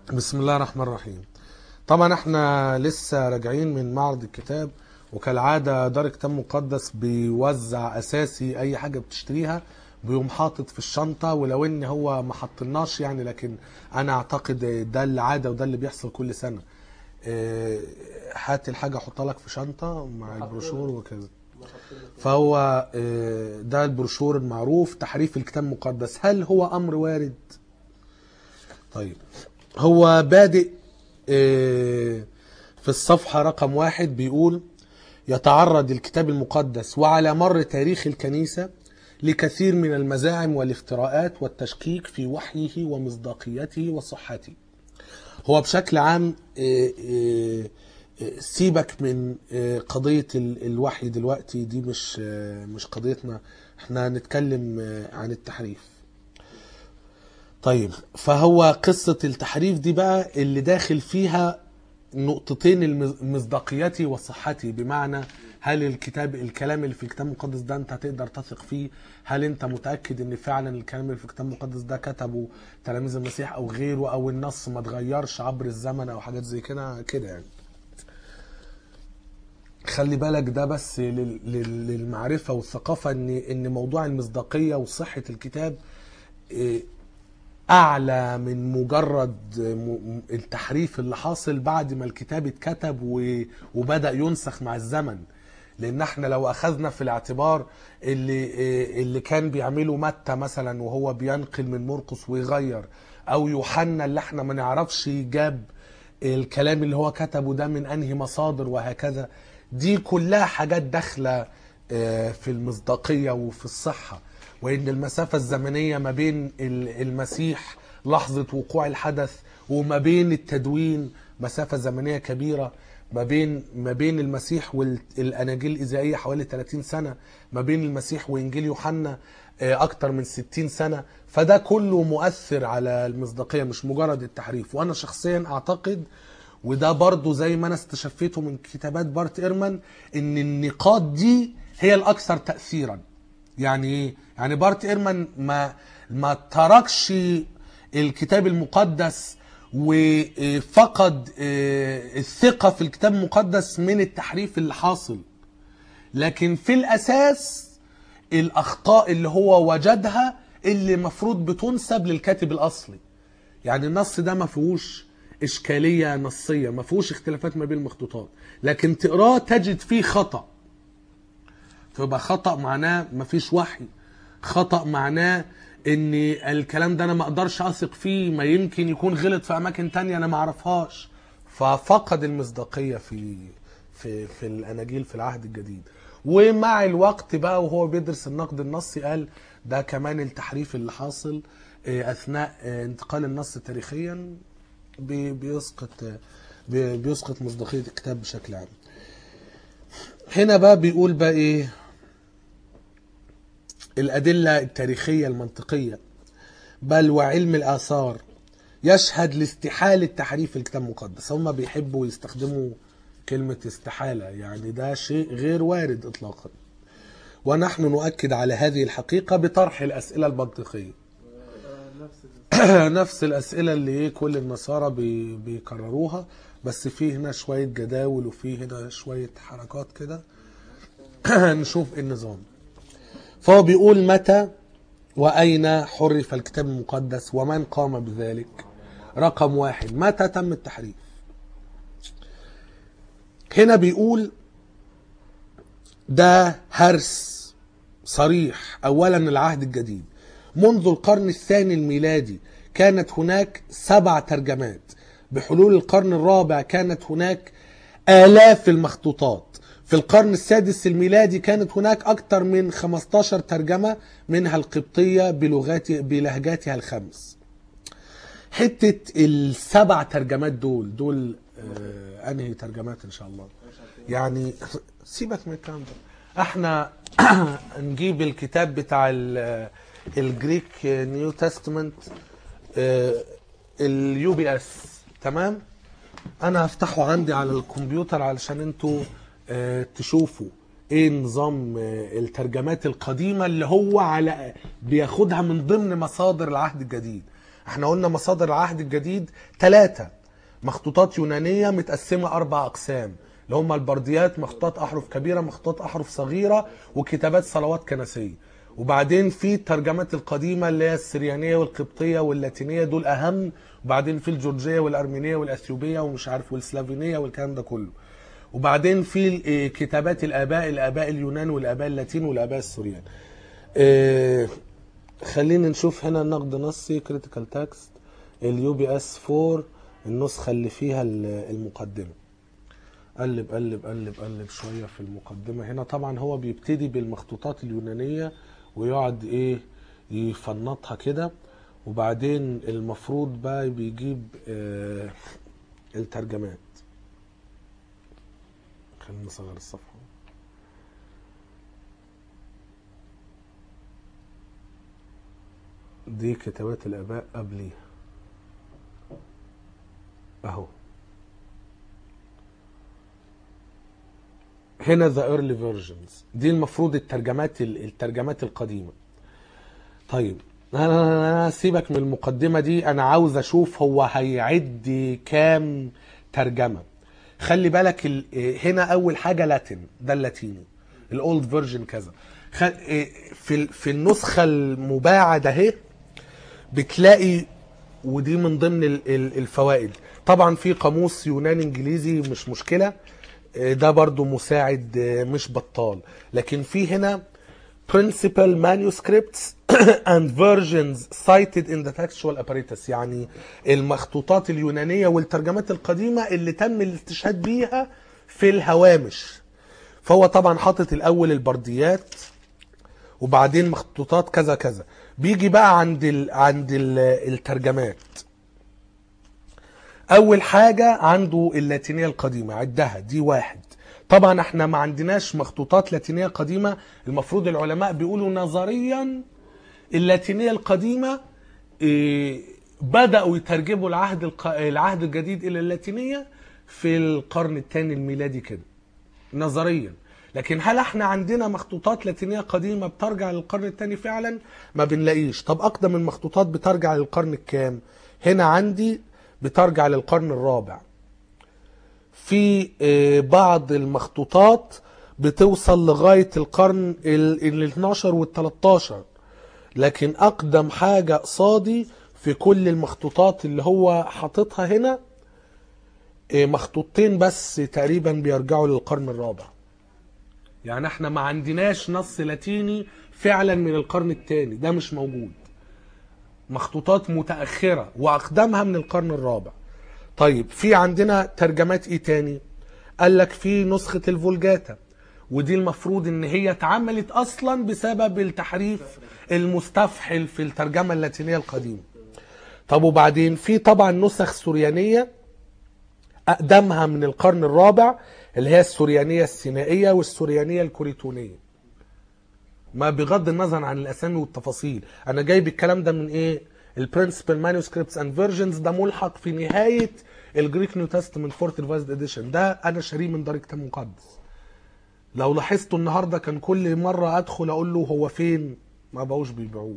بسم الله الرحمن الرحيم طبعا احنا لسه راجعين من معرض الكتاب وكالعادة دار كتاب مقدس بيوزع اساسي اي حاجة بتشتريها بيقوم حاطط في الشنطة ولو ان هو ما حطلناش يعني لكن انا اعتقد ده العادة وده اللي بيحصل كل سنة اه، هات الحاجة حطها لك في شنطة مع البروشور وكذا فهو اه، ده البروشور المعروف تحريف الكتاب المقدس هل هو امر وارد طيب هو بادئ آه، في الصفحة رقم واحد بيقول يتعرض الكتاب المقدس وعلى مر تاريخ الكنيسة لكثير من المزاعم والافتراءات والتشكيك في وحيه ومصداقيته وصحته هو بشكل عام آه، آه، آه، سيبك من آه، قضية ال- الوحي دلوقتي دي مش آه، مش قضيتنا احنا هنتكلم آه، عن التحريف طيب فهو قصة التحريف دي بقى اللي داخل فيها نقطتين المز- مصداقيتي وصحتي بمعنى هل الكتاب الكلام اللي في الكتاب المقدس ده انت هتقدر تثق فيه هل انت متأكد ان فعلا الكلام اللي في الكتاب المقدس ده كتبه تلاميذ المسيح او غيره او النص ما اتغيرش عبر الزمن او حاجات زي كده كده يعني خلي بالك ده بس لل- لل- للمعرفة والثقافة ان ان موضوع المصداقية وصحة الكتاب إيه، اعلى من مجرد م- م- التحريف اللي حاصل بعد ما الكتاب اتكتب و- وبدا ينسخ مع الزمن لان احنا لو اخذنا في الاعتبار اللي إيه، اللي كان بيعمله متى مثلا وهو بينقل من مرقس ويغير او يوحنا اللي احنا ما نعرفش جاب الكلام اللي هو كتبه ده من انهي مصادر وهكذا دي كلها حاجات داخله آه، في المصداقيه وفي الصحه وان المسافه الزمنيه ما بين ال- المسيح لحظه وقوع الحدث وما بين التدوين مسافه زمنيه كبيره ما بين ما بين المسيح والاناجيل الاذائيه حوالي 30 سنه ما بين المسيح وانجيل يوحنا آه، اكتر من 60 سنه فده كله مؤثر على المصداقيه مش مجرد التحريف وانا شخصيا اعتقد وده برضو زي ما انا استشفيته من كتابات بارت ايرمان ان النقاط دي هي الاكثر تاثيرا يعني ايه يعني بارت ايرمان ما ما تركش الكتاب المقدس وفقد آه، الثقه في الكتاب المقدس من التحريف اللي حاصل لكن في الاساس الاخطاء اللي هو وجدها اللي مفروض بتنسب للكاتب الاصلي يعني النص ده ما فيهوش اشكاليه نصيه ما فيهوش اختلافات ما بين المخطوطات لكن تقراه تجد فيه خطا فيبقى خطا معناه ما فيش وحي خطا معناه ان الكلام ده انا ما اقدرش اثق فيه ما يمكن يكون غلط في اماكن تانية انا ما اعرفهاش ففقد المصداقيه في في في الاناجيل في العهد الجديد ومع الوقت بقى وهو بيدرس النقد النصي قال ده كمان التحريف اللي حاصل آه، اثناء آه، انتقال النص تاريخيا بي- بيسقط آه، بي- بيسقط مصداقيه الكتاب بشكل عام هنا بقى بيقول بقى ايه الأدلة التاريخية المنطقية بل وعلم الآثار يشهد لاستحالة تحريف الكتاب المقدس هم بيحبوا يستخدموا كلمة استحالة يعني ده شيء غير وارد إطلاقا ونحن نؤكد على هذه الحقيقة بطرح الأسئلة المنطقية نفس الأسئلة اللي إيه كل النصارى بي بيكرروها بس في هنا شوية جداول وفي هنا شوية حركات كده نشوف إيه النظام فهو بيقول متى وأين حرف الكتاب المقدس ومن قام بذلك رقم واحد متى تم التحريف هنا بيقول ده هرس صريح أولا العهد الجديد منذ القرن الثاني الميلادي كانت هناك سبع ترجمات بحلول القرن الرابع كانت هناك آلاف المخطوطات في القرن السادس الميلادي كانت هناك أكثر من 15 ترجمة منها القبطية بلغات بلهجاتها الخمس حتة السبع ترجمات دول دول آه أنهي ترجمات إن شاء الله يعني سيبك من الكلام ده احنا نجيب الكتاب بتاع ال- الجريك نيو تestament اليو بي اس تمام انا هفتحه عندي على الكمبيوتر علشان انتوا آه، تشوفوا ايه نظام آه، الترجمات القديمه اللي هو على بياخدها من ضمن مصادر العهد الجديد احنا قلنا مصادر العهد الجديد ثلاثة مخطوطات يونانية متقسمة أربع أقسام اللي هم البرديات مخطوطات أحرف كبيرة مخطوطات أحرف صغيرة وكتابات صلوات كنسية وبعدين في الترجمات القديمة اللي هي السريانية والقبطية واللاتينية دول أهم وبعدين في الجورجية والأرمينية والأثيوبية ومش عارف والسلافينية والكلام ده كله وبعدين في ال- كتابات الآباء الآباء اليونان والآباء اللاتين والآباء السوريان آه، خلينا نشوف هنا نقد نصي كريتيكال تكست اليو بي اس 4 النسخه اللي فيها ال- المقدمه قلب قلب قلب قلب شويه في المقدمه هنا طبعا هو بيبتدي بالمخطوطات اليونانيه ويقعد ايه يفنطها كده وبعدين المفروض بقى بيجيب آه الترجمات خلينا نصغر الصفحه دي كتابات الآباء قبليها أهو هنا ذا early versions دي المفروض الترجمات الترجمات القديمة طيب انا انا سيبك من المقدمة دي انا عاوز اشوف هو هيعد كام ترجمة خلي بالك ال... هنا اول حاجة لاتين ده اللاتيني الاولد فيرجن كذا خ... في ال- في النسخة المباعة ده اهي بتلاقي ودي من ضمن ال- ال- الفوائد طبعا في قاموس يوناني انجليزي مش مشكله آه، ده برضو مساعد آه، مش بطال لكن في هنا principal manuscripts and versions cited in the textual apparatus يعني المخطوطات اليونانية والترجمات القديمة اللي تم الاستشهاد بيها في الهوامش فهو طبعا حاطط الأول البرديات وبعدين مخطوطات كذا كذا بيجي بقى عند ال... عند ال... الترجمات اول حاجه عنده اللاتينيه القديمه عدها دي واحد طبعا احنا ما عندناش مخطوطات لاتينيه قديمه المفروض العلماء بيقولوا نظريا اللاتينيه القديمه إيه، بداوا يترجموا العهد الق... العهد الجديد الى اللاتينيه في القرن الثاني الميلادي كده نظريا لكن هل احنا عندنا مخطوطات لاتينيه قديمه بترجع للقرن الثاني فعلا ما بنلاقيش طب اقدم المخطوطات بترجع للقرن الكام هنا عندي بترجع للقرن الرابع في آه، بعض المخطوطات بتوصل لغايه القرن ال ال 12 وال 13 لكن اقدم حاجه قصادي في كل المخطوطات اللي هو حاططها هنا آه، مخطوطتين بس تقريبا بيرجعوا للقرن الرابع يعني احنا ما عندناش نص لاتيني فعلا من القرن الثاني ده مش موجود مخطوطات متأخرة وأقدمها من القرن الرابع طيب في عندنا ترجمات ايه تاني قال لك في نسخة الفولجاتا ودي المفروض ان هي اتعملت اصلا بسبب التحريف المستفحل في الترجمة اللاتينية القديمة طب وبعدين في طبعا نسخ سوريانية أقدمها من القرن الرابع اللي هي السوريانية السينائية والسوريانية الكوريتونية ما بغض النظر عن الأسامي والتفاصيل أنا جايب الكلام ده من إيه البرنسبل مانuscripts اند فيرجنز ده ملحق في نهاية الجريك نيو تestament فورت ريفايزد اديشن ده أنا شاريه من دار كتاب مقدس لو لاحظتوا النهارده كان كل مرة أدخل أقول له هو فين ما بقوش بيبيعوه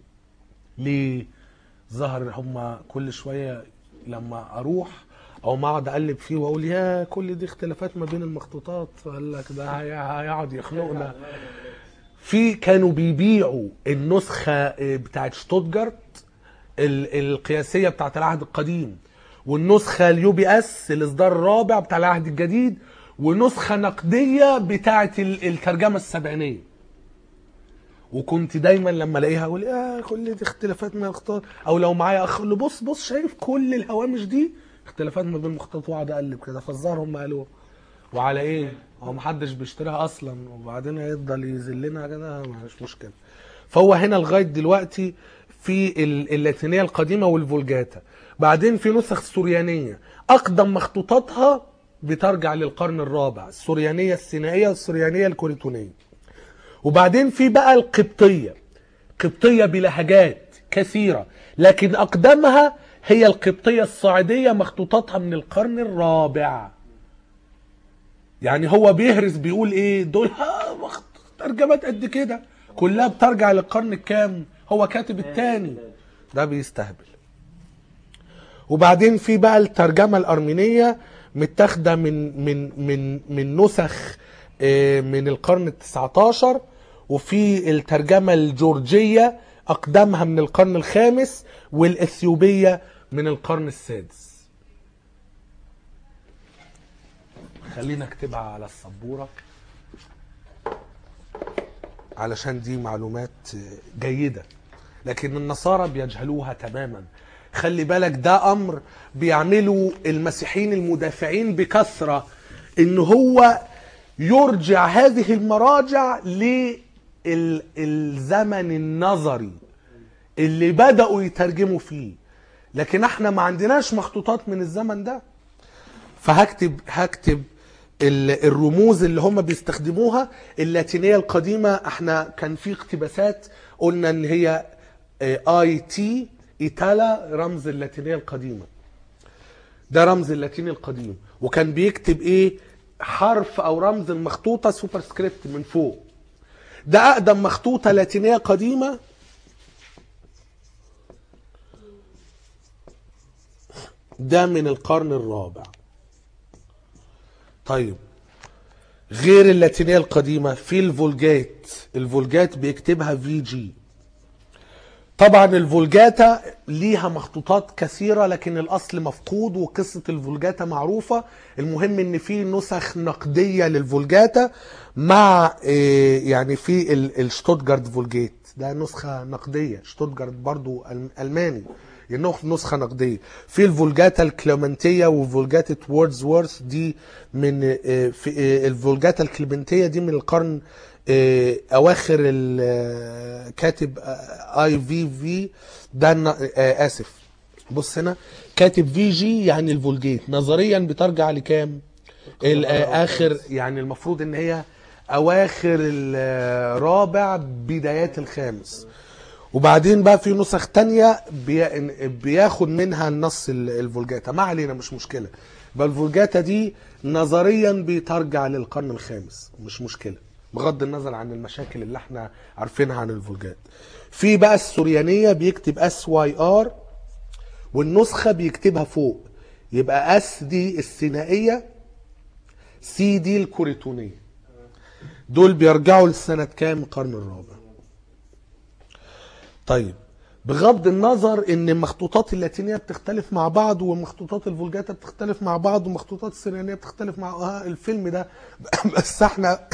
ليه ظهر هم كل شوية لما أروح او ما اقعد اقلب فيه واقول يا كل دي اختلافات ما بين المخطوطات قال لك ده هي- هيقعد يخنقنا في كانوا بيبيعوا النسخه آه، بتاعت شتوتجارت ال- القياسيه بتاعت العهد القديم والنسخه اليو بي اس الاصدار الرابع بتاع العهد الجديد ونسخه نقديه بتاعت ال- الترجمه السبعينيه وكنت دايما لما الاقيها اقول يا كل دي اختلافات ما اختار او لو معايا اخ اقول له بص بص شايف كل الهوامش دي اختلافات ما بين المخطوطات واقعد اقلب كده فالظاهر هم قالوا وعلى ايه هو محدش بيشتريها اصلا وبعدين هيفضل يذلنا كده مش مشكله فهو هنا لغايه دلوقتي في ال- اللاتينيه القديمه والفولجاتا بعدين في نسخ سوريانيه اقدم مخطوطاتها بترجع للقرن الرابع السوريانيه السينائيه والسوريانيه الكوريتونيه وبعدين في بقى القبطية قبطية بلهجات كثيرة لكن أقدمها هي القبطية الصعيدية مخطوطاتها من القرن الرابع يعني هو بيهرس بيقول ايه دول ها مخ- ترجمات قد كده كلها بترجع للقرن الكام هو كاتب التاني ده بيستهبل وبعدين في بقى الترجمه الارمينيه متاخده من من من من نسخ آه، من القرن ال19 وفي الترجمه الجورجيه اقدمها من القرن الخامس والاثيوبيه من القرن السادس خلينا اكتبها على السبوره علشان دي معلومات جيدة لكن النصارى بيجهلوها تماما خلي بالك ده أمر بيعملوا المسيحيين المدافعين بكثرة إن هو يرجع هذه المراجع للزمن النظري اللي بدأوا يترجموا فيه لكن احنا ما عندناش مخطوطات من الزمن ده فهكتب هكتب ال- الرموز اللي هم بيستخدموها اللاتينيه القديمه احنا كان في اقتباسات قلنا ان هي اي تي ايتالا رمز اللاتينيه القديمه ده رمز اللاتيني القديم وكان بيكتب ايه حرف او رمز المخطوطه سوبر سكريبت من فوق ده اقدم مخطوطه لاتينيه قديمه ده من القرن الرابع طيب غير اللاتينيه القديمه في الفولجات الفولجات بيكتبها في جي طبعا الفولجاتا ليها مخطوطات كثيرة لكن الأصل مفقود وقصة الفولجاتا معروفة المهم إن في نسخ نقدية للفولجاتا مع إيه، يعني في ال- الشتوتجارد فولجيت ده نسخة نقدية شتوتجارد برضو ألم- ألماني يعني نسخة نقدية في الفولجاتا الكليمنتية وفولجاتا ووردزورث دي من إيه، في إيه، الفولجاتا الكليمنتية دي من القرن آه، اواخر الكاتب اي في في ده الن- آه، اسف بص هنا كاتب في جي يعني الفولجيت نظريا بترجع لكام ال- آه، اخر يعني المفروض ان هي اواخر الرابع بدايات الخامس وبعدين بقى في نسخ تانية بي- بياخد منها النص ال- الفولجاتا ما علينا مش مشكلة بل الفولجاتا دي نظريا بترجع للقرن الخامس مش مشكلة بغض النظر عن المشاكل اللي احنا عارفينها عن الفولجات في بقى السوريانية بيكتب اس واي ار والنسخة بيكتبها فوق يبقى اس دي السينائية سي دي الكوريتونية دول بيرجعوا لسنة كام القرن الرابع طيب بغض النظر ان المخطوطات اللاتينيه بتختلف مع بعض ومخطوطات الفولجاتا بتختلف مع بعض ومخطوطات السريانيه بتختلف مع آه الفيلم ده بس احنا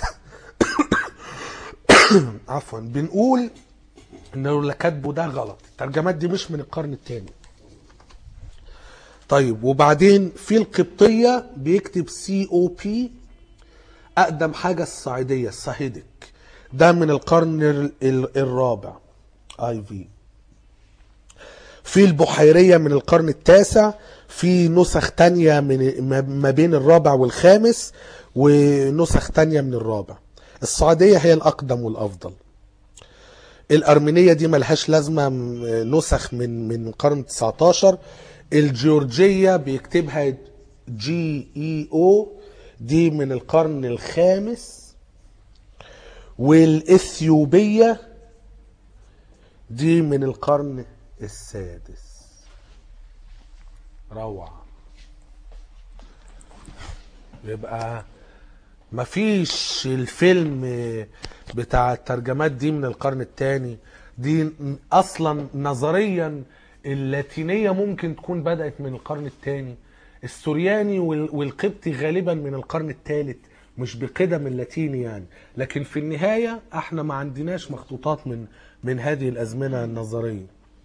عفوا بنقول ان اللي كاتبه ده غلط الترجمات دي مش من القرن الثاني طيب وبعدين في القبطيه بيكتب سي او بي اقدم حاجه الصعيديه الصهيدك ده من القرن ال- ال- الرابع اي في في البحيرية من القرن التاسع في نسخ تانية من ما- ما بين الرابع والخامس ونسخ تانية من الرابع السعودية هي الأقدم والأفضل الأرمينية دي ملهاش لازمة م- نسخ من من القرن 19 الجورجية بيكتبها جي اي او دي من القرن الخامس والإثيوبية دي من القرن السادس روعة يبقى مفيش الفيلم بتاع الترجمات دي من القرن الثاني دي اصلا نظريا اللاتينية ممكن تكون بدأت من القرن الثاني السورياني وال- والقبطي غالبا من القرن الثالث مش بقدم اللاتيني يعني لكن في النهاية احنا ما عندناش مخطوطات من من هذه الأزمنة النظرية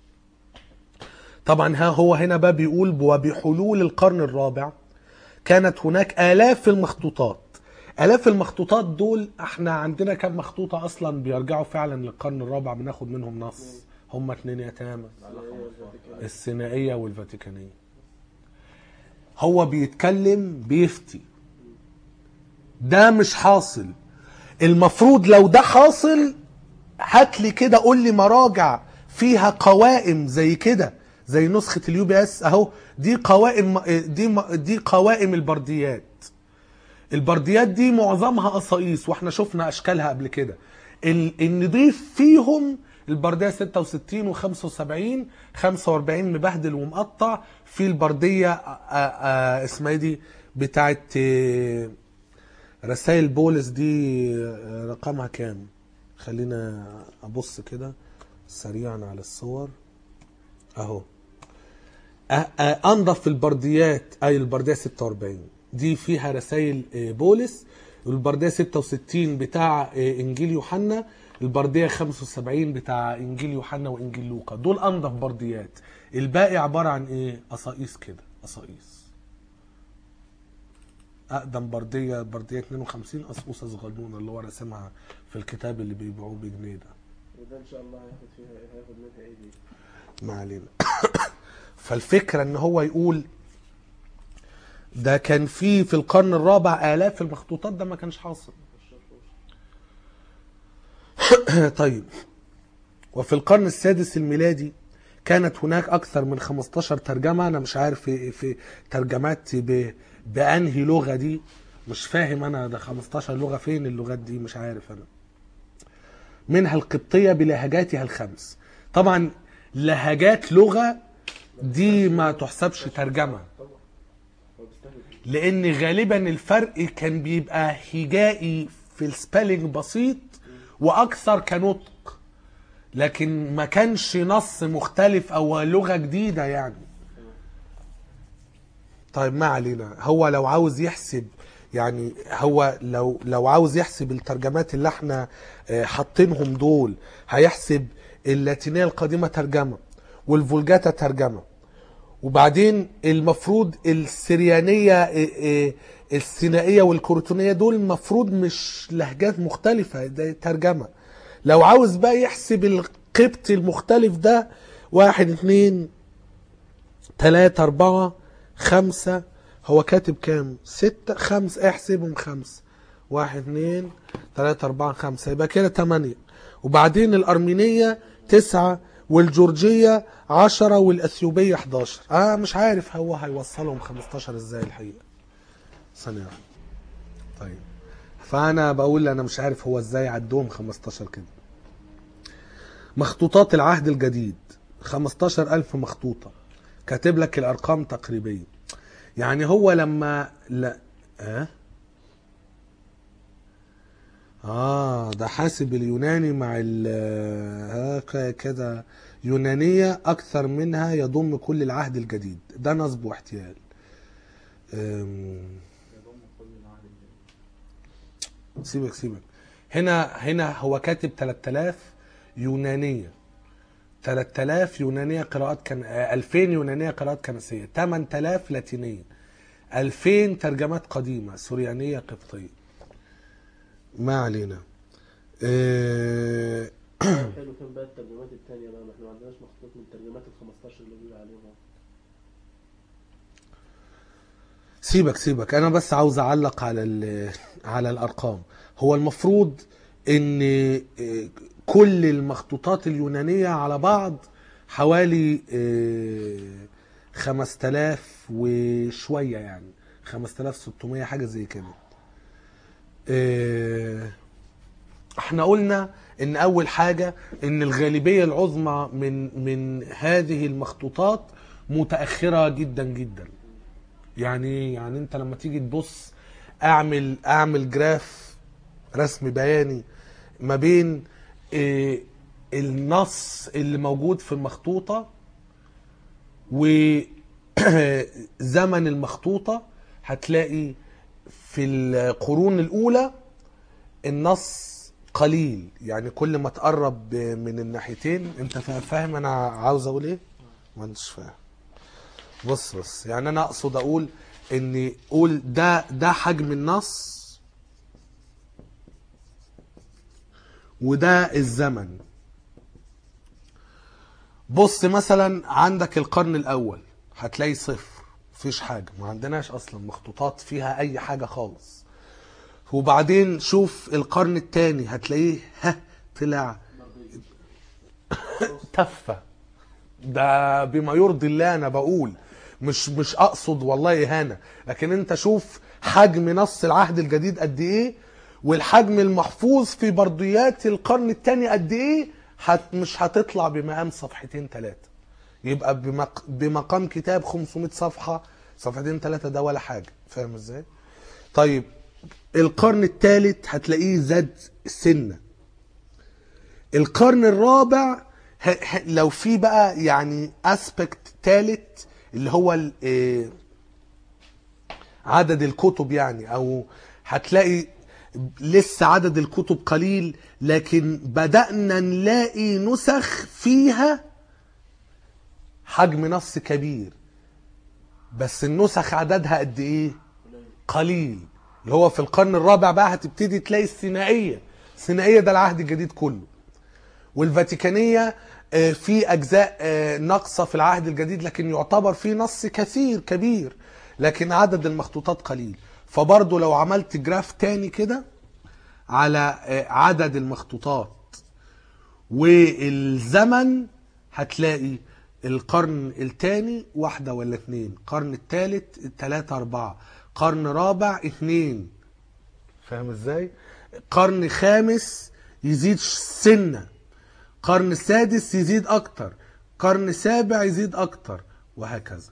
طبعا ها هو هنا بقى بيقول وبحلول القرن الرابع كانت هناك آلاف المخطوطات آلاف المخطوطات دول احنا عندنا كم مخطوطة أصلا بيرجعوا فعلا للقرن الرابع بناخد منهم نص هم اتنين يتامى السينائية والفاتيكانية هو بيتكلم بيفتي ده مش حاصل المفروض لو ده حاصل هات لي كده قول لي مراجع فيها قوائم زي كده زي نسخة اليو بي اس اهو دي قوائم دي دي قوائم البرديات البرديات دي معظمها قصايص واحنا شفنا اشكالها قبل كده ال- النضيف فيهم البرديه 66 و75 45 مبهدل ومقطع في البرديه آه، آه، اسمها ايه دي بتاعت آه، رسائل بولس دي آه، رقمها كام خلينا ابص كده سريعا على الصور اهو أ- أ- انضف البرديات اي البرديه 46 دي فيها رسائل آه، بولس والبرديه 66 بتاع آه، انجيل يوحنا البرديه 75 بتاع انجيل يوحنا وانجيل لوقا دول انضف برديات الباقي عباره عن ايه قصايص كده قصايص اقدم برديه برديه 52 قصقوصه صغنونه اللي هو راسمها في الكتاب اللي بيبيعوه بجنيه ده وده ان شاء الله هياخد فيها هياخد منها ايه دي ما علينا فالفكرة ان هو يقول ده كان في في القرن الرابع آلاف المخطوطات ده ما كانش حاصل طيب وفي القرن السادس الميلادي كانت هناك أكثر من 15 ترجمة أنا مش عارف في, في ترجمات ب... بأنهي لغة دي مش فاهم أنا ده 15 لغة فين اللغات دي مش عارف أنا منها القبطية بلهجاتها الخمس طبعا لهجات لغة دي ما تحسبش ترجمة طبعا هو بيستهلك لان غالبا الفرق كان بيبقى هجائي في السبيلنج بسيط واكثر كنطق لكن ما كانش نص مختلف او لغة جديدة يعني طيب ما علينا هو لو عاوز يحسب يعني هو لو لو عاوز يحسب الترجمات اللي احنا آه، حاطينهم دول هيحسب اللاتينية القديمة ترجمة والفولجاتا ترجمة وبعدين المفروض السريانية آه، آه، السينائية والكورتونية دول المفروض مش لهجات مختلفة ده ترجمة لو عاوز بقى يحسب القبط المختلف ده واحد اتنين تلاتة أربعة خمسة هو كاتب كام؟ ستة خمسة احسبهم خمسة واحد اتنين تلاتة أربعة خمسة يبقى كده تمانية وبعدين الأرمينية تسعة والجورجية عشرة والأثيوبية 11 آه مش عارف هو هيوصلهم 15 ازاي الحقيقة ثانية واحدة. طيب فأنا بقول أنا مش عارف هو ازاي عدهم 15 كده مخطوطات العهد الجديد 15000 مخطوطة كاتب لك الأرقام تقريبية يعني هو لما لا اه اه ده حاسب اليوناني مع ال آه، ك- كده يونانية أكثر منها يضم كل العهد الجديد ده نصب واحتيال أم، سيبك سيبك هنا هنا هو كاتب 3000 يونانية 3000 يونانية قراءات كان آه، 2000 يونانية قراءات كنسية 8000 لاتينية 2000 ترجمات قديمة سوريانية قبطية ما علينا آه، حلو كان بقى الترجمات التانية بقى ما احنا ما عندناش مخطوط من الترجمات ال 15 اللي بيقول عليهم اهو. سيبك سيبك انا بس عاوز اعلق على ال- على الارقام هو المفروض ان آه، كل المخطوطات اليونانية على بعض حوالي آه، 5000 وشوية يعني 5600 حاجة زي كده آه، احنا قلنا ان اول حاجة ان الغالبية العظمى من من هذه المخطوطات متأخرة جدا جدا يعني إيه؟ يعني انت لما تيجي تبص اعمل اعمل جراف رسم بياني ما بين آه، النص اللي موجود في المخطوطة وزمن المخطوطة هتلاقي في القرون الأولى النص قليل يعني كل ما تقرب من الناحيتين انت فا- فاهم انا عاوز اقول ايه؟ ما انتش فاهم بص بص يعني انا اقصد اقول ان قول ده ده حجم النص وده الزمن بص مثلا عندك القرن الاول هتلاقي صفر مفيش حاجه ما عندناش اصلا مخطوطات فيها اي حاجه خالص وبعدين شوف القرن الثاني هتلاقيه ها طلع تفه ده بما يرضي الله انا بقول مش مش اقصد والله اهانه لكن انت شوف حجم نص العهد الجديد قد ايه والحجم المحفوظ في برديات القرن الثاني قد ايه هت مش هتطلع بمقام صفحتين ثلاثة يبقى بمق... بمقام كتاب 500 صفحة صفحتين ثلاثة ده ولا حاجة فاهم ازاي؟ طيب القرن الثالث هتلاقيه زاد سنة القرن الرابع ه... ه... لو في بقى يعني اسبكت ثالث اللي هو ال... إيه... عدد الكتب يعني او هتلاقي لسه عدد الكتب قليل لكن بدأنا نلاقي نسخ فيها حجم نص كبير بس النسخ عددها قد ايه قليل اللي هو في القرن الرابع بقى هتبتدي تلاقي الثنائية الثنائية ده العهد الجديد كله والفاتيكانية آه، في أجزاء آه، ناقصة في العهد الجديد لكن يعتبر في نص كثير كبير لكن عدد المخطوطات قليل فبرضه لو عملت جراف تاني كده على آه، عدد المخطوطات والزمن هتلاقي القرن الثاني واحدة ولا اتنين قرن الثالث تلاتة أربعة قرن رابع اتنين فاهم ازاي قرن خامس يزيد سنة قرن سادس يزيد أكتر قرن سابع يزيد أكتر وهكذا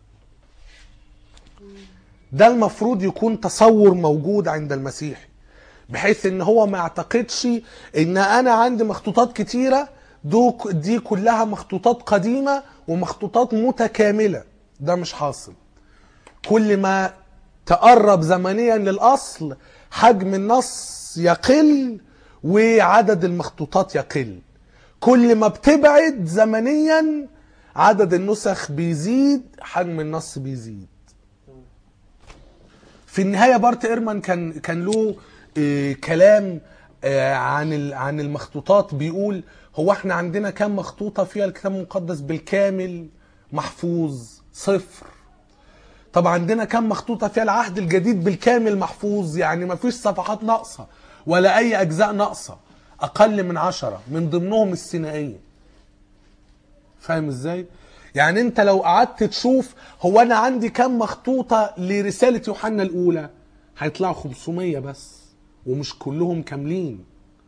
ده المفروض يكون تصور موجود عند المسيحي بحيث ان هو ما يعتقدش ان انا عندي مخطوطات كتيره دو دي كلها مخطوطات قديمه ومخطوطات متكامله ده مش حاصل كل ما تقرب زمنيا للاصل حجم النص يقل وعدد المخطوطات يقل كل ما بتبعد زمنيا عدد النسخ بيزيد حجم النص بيزيد في النهايه بارت ايرمان كان كان له آه، كلام آه، عن ال- عن المخطوطات بيقول هو احنا عندنا كام مخطوطه فيها الكتاب المقدس بالكامل محفوظ صفر طب عندنا كام مخطوطه فيها العهد الجديد بالكامل محفوظ يعني ما فيش صفحات ناقصه ولا اي اجزاء ناقصه اقل من عشرة من ضمنهم الثنائيه فاهم ازاي يعني انت لو قعدت تشوف هو انا عندي كام مخطوطه لرساله يوحنا الاولى هيطلعوا 500 بس ومش كلهم كاملين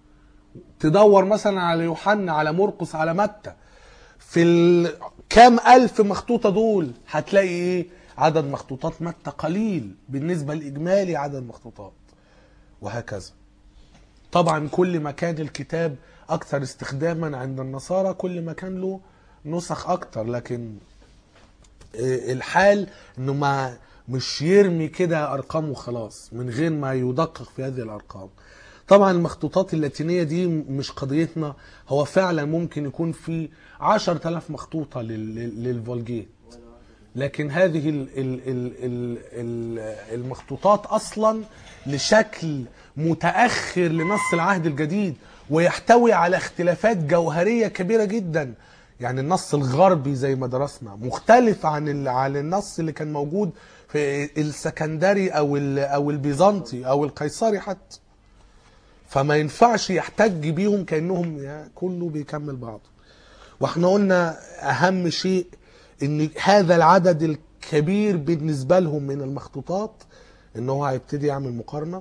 تدور مثلا على يوحنا على مرقس على متى في ال... كام الف مخطوطه دول هتلاقي ايه عدد مخطوطات متى قليل بالنسبه لاجمالي عدد مخطوطات وهكذا طبعا كل ما كان الكتاب اكثر استخداما عند النصارى كل ما كان له نسخ اكتر لكن آه، الحال انه ما مش يرمي كده ارقام وخلاص من غير ما يدقق في هذه الارقام طبعا المخطوطات اللاتينية دي مش قضيتنا هو فعلا ممكن يكون في عشر تلاف مخطوطة لل- لل- للفولجيت لكن هذه ال ال ال ال ال المخطوطات اصلا لشكل متاخر لنص العهد الجديد ويحتوي على اختلافات جوهريه كبيره جدا يعني النص الغربي زي ما درسنا مختلف عن ال- عن النص اللي كان موجود في السكندري او ال- او البيزنطي او القيصري حتى فما ينفعش يحتج بيهم كانهم يا كله بيكمل بعضه واحنا قلنا اهم شيء ان هذا العدد الكبير بالنسبه لهم من المخطوطات ان هو هيبتدي يعمل مقارنه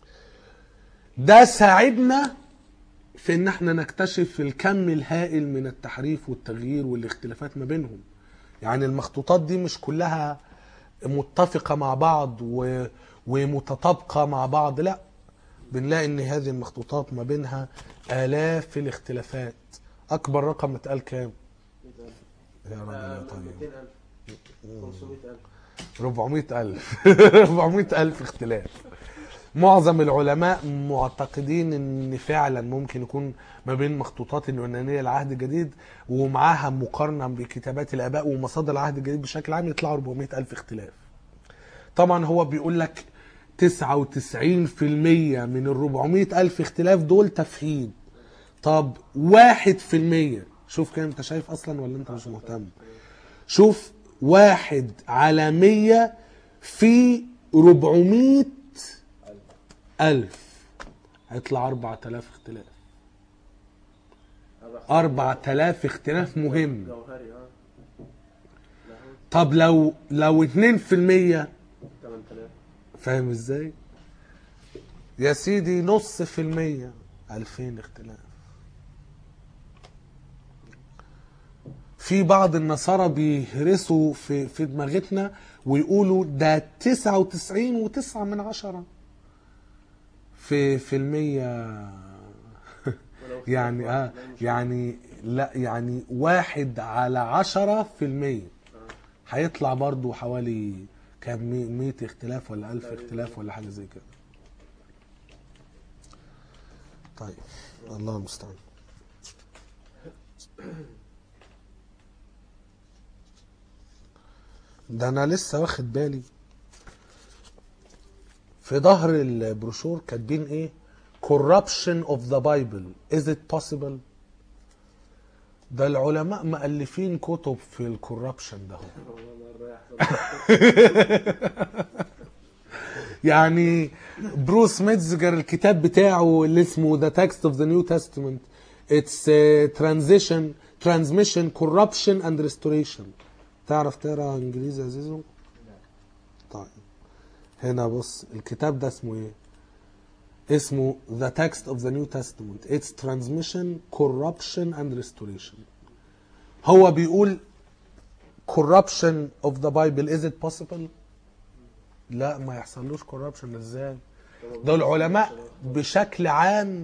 ده ساعدنا في ان احنا نكتشف الكم الهائل من التحريف والتغيير والاختلافات ما بينهم يعني المخطوطات دي مش كلها متفقه مع بعض و... ومتطابقه مع بعض لا بنلاقي ان هذه المخطوطات ما بينها الاف الاختلافات اكبر رقم اتقال كام 100000 يا رب يا طيب 200000 500000 400 ألف 400 ألف اختلاف معظم العلماء معتقدين ان فعلا ممكن يكون ما بين مخطوطات اليونانية العهد الجديد ومعاها مقارنة بكتابات الآباء ومصادر العهد الجديد بشكل عام يطلعوا 400 ألف اختلاف طبعا هو بيقول لك 99% من ال 400 ألف اختلاف دول تفهيم طب 1% شوف كده انت شايف اصلا ولا انت مش مهتم شوف واحد على مية في 400 ألف هيطلع 4000 اختلاف 4000 اختلاف مهم جوهري اه طب لو لو 2% 8000 فاهم ازاي؟ يا سيدي نص في المية 2000 اختلاف في بعض النصارى بيهرسوا في في دماغتنا ويقولوا ده 99 وتسعة من عشرة في في المية ولو يعني اختلف اه واحد، لا مشكلة. يعني لا يعني واحد على عشرة في المية آه. هيطلع برضو حوالي كام مي- مية اختلاف ولا ألف تقريباً. اختلاف ولا حاجة زي كده طيب الله المستعان ده أنا لسه واخد بالي في ظهر البروشور كاتبين ايه corruption of the Bible is it possible ده العلماء مؤلفين كتب في الكوربشن ده والله رايح يعني بروس ميتزجر الكتاب بتاعه اللي اسمه The Text of the New Testament It's uh, Transition Transmission Corruption and Restoration تعرف تقرا انجليزي يا زيزو؟ طيب هنا بص الكتاب ده اسمه ايه؟ اسمه The Text of the New Testament It's Transmission Corruption and Restoration هو بيقول corruption of the Bible is it possible؟ لا ما يحصلوش corruption ازاي؟ ده العلماء بشكل عام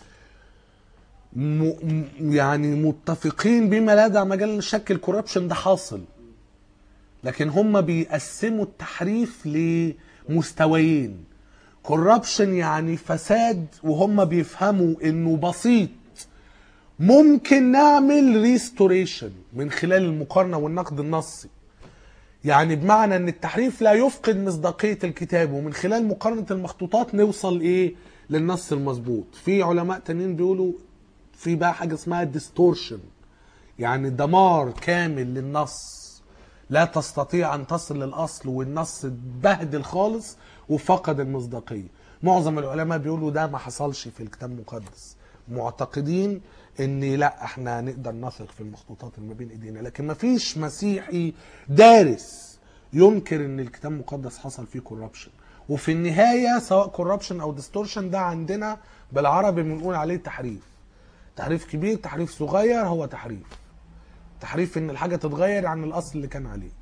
م... م- يعني متفقين بما لا داعي مجال للشك الكوربشن ده حاصل لكن هم بيقسموا التحريف لمستويين كوربشن يعني فساد وهم بيفهموا انه بسيط ممكن نعمل ريستوريشن من خلال المقارنه والنقد النصي يعني بمعنى ان التحريف لا يفقد مصداقيه الكتاب ومن خلال مقارنه المخطوطات نوصل ايه للنص المظبوط في علماء تانيين بيقولوا في بقى حاجه اسمها ديستورشن يعني دمار كامل للنص لا تستطيع ان تصل للاصل والنص اتبهدل خالص وفقد المصداقيه معظم العلماء بيقولوا ده ما حصلش في الكتاب المقدس معتقدين ان لا احنا نقدر نثق في المخطوطات اللي ما بين ايدينا لكن ما فيش مسيحي دارس ينكر ان الكتاب المقدس حصل فيه كوربشن وفي النهايه سواء كوربشن او ديستورشن ده عندنا بالعربي بنقول عليه تحريف تحريف كبير تحريف صغير هو تحريف تحريف ان الحاجه تتغير عن الاصل اللي كان عليه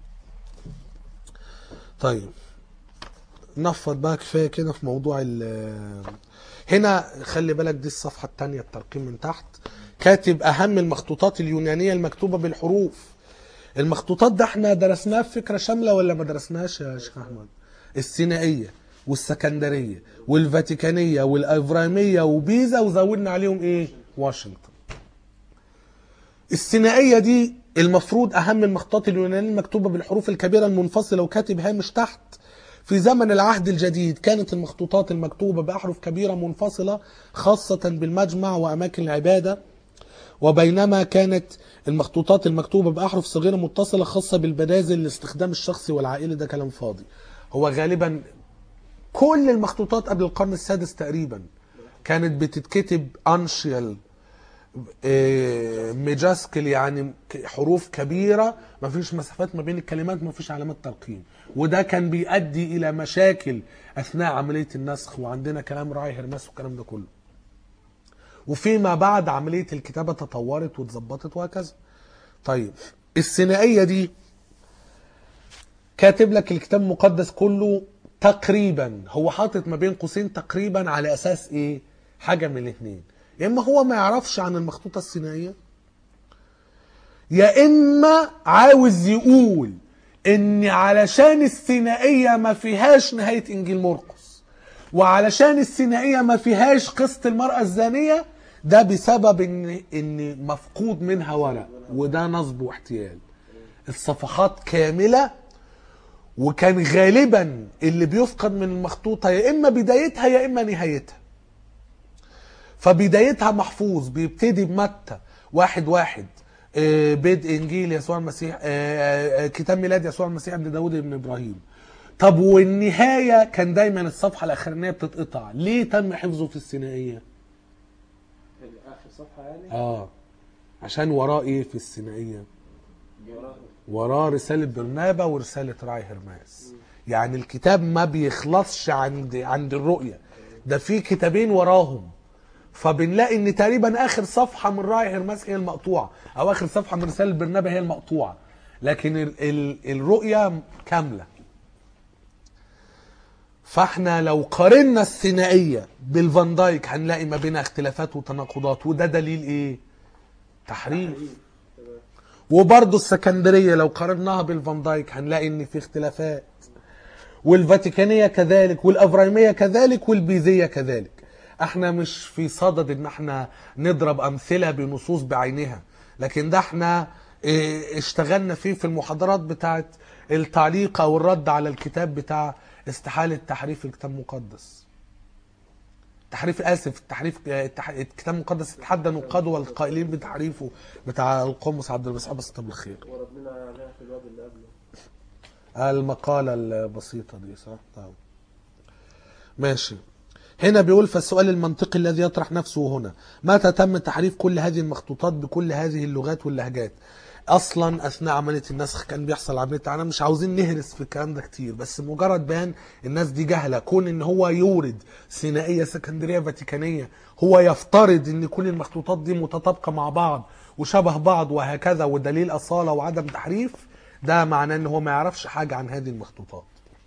طيب نفض بقى كفايه كده في موضوع ال هنا خلي بالك دي الصفحه الثانيه الترقيم من تحت كاتب اهم المخطوطات اليونانيه المكتوبه بالحروف المخطوطات ده احنا درسناها بفكره شامله ولا ما درسناهاش يا شيخ احمد السينائيه والسكندريه والفاتيكانيه والافراميه وبيزا وزودنا عليهم ايه واشنطن السينائيه دي المفروض اهم المخطوطات اليونانيه المكتوبه بالحروف الكبيره المنفصله وكاتب هامش تحت في زمن العهد الجديد كانت المخطوطات المكتوبه باحرف كبيره منفصله خاصه بالمجمع واماكن العباده وبينما كانت المخطوطات المكتوبه باحرف صغيره متصله خاصه بالبنازل لاستخدام الشخصي والعائلي ده كلام فاضي هو غالبا كل المخطوطات قبل القرن السادس تقريبا كانت بتتكتب انشيال ميجاسكل يعني ك- حروف كبيره ما فيش مسافات ما بين الكلمات ما فيش علامات ترقيم وده كان بيؤدي الى مشاكل اثناء عمليه النسخ وعندنا كلام راعي هرمس والكلام ده كله وفيما بعد عمليه الكتابه تطورت واتظبطت وهكذا طيب الثنائيه دي كاتب لك الكتاب المقدس كله تقريبا هو حاطط ما بين قوسين تقريبا على اساس ايه حاجه من الاثنين يا اما هو ما يعرفش عن المخطوطه السينائيه يا اما عاوز يقول ان علشان السينائيه ما فيهاش نهايه انجيل مرقس وعلشان السينائيه ما فيهاش قصه المراه الزانيه ده بسبب ان ان مفقود منها ورق وده نصب واحتيال الصفحات كامله وكان غالبا اللي بيفقد من المخطوطه يا اما بدايتها يا اما نهايتها فبدايتها محفوظ بيبتدي بمتى واحد واحد آه، بدء انجيل يسوع المسيح آه، آه، كتاب ميلاد يسوع المسيح ابن داود ابن ابراهيم طب والنهايه كان دايما الصفحه الاخرانيه بتتقطع ليه تم حفظه في الثنائيه اخر صفحه يعني اه عشان وراه ايه في الثنائيه وراه وراه رسالة برنابا ورسالة راعي هرماس يعني الكتاب ما بيخلصش عند عند الرؤية ده في كتابين وراهم فبنلاقي ان تقريبا اخر صفحه من راعي هرمس هي المقطوعه او اخر صفحه من رساله برنابا هي المقطوعه لكن ال ال الرؤيه كامله فاحنا لو قارنا الثنائيه بالفان دايك هنلاقي ما بينها اختلافات وتناقضات وده دليل ايه تحريف تمام وبرضه السكندريه لو قارناها بالفان دايك هنلاقي ان في اختلافات والفاتيكانيه كذلك والافرايميه كذلك والبيزيه كذلك احنا مش في صدد ان احنا نضرب امثله بنصوص بعينها لكن ده احنا اه، اشتغلنا فيه في المحاضرات بتاعت التعليق او الرد على الكتاب بتاع استحاله تحريف الكتاب المقدس تحريف اسف التحريف التح- الكتاب المقدس اتحدى نقاده والقائلين بتحريفه بتاع القمص عبد المسيح بسط بالخير وردنا عليها في الواد اللي قبله المقالة البسيطة دي صح؟ طيب. ماشي هنا بيقول فالسؤال المنطقي الذي يطرح نفسه هنا متى تم تحريف كل هذه المخطوطات بكل هذه اللغات واللهجات اصلا اثناء عمليه النسخ كان بيحصل عمليه انا مش عاوزين نهرس في الكلام ده كتير بس مجرد بيان الناس دي جهله كون ان هو يورد ثنائيه سكندريه فاتيكانيه هو يفترض ان كل المخطوطات دي متطابقه مع بعض وشبه بعض وهكذا ودليل اصاله وعدم تحريف ده معناه ان هو ما يعرفش حاجه عن هذه المخطوطات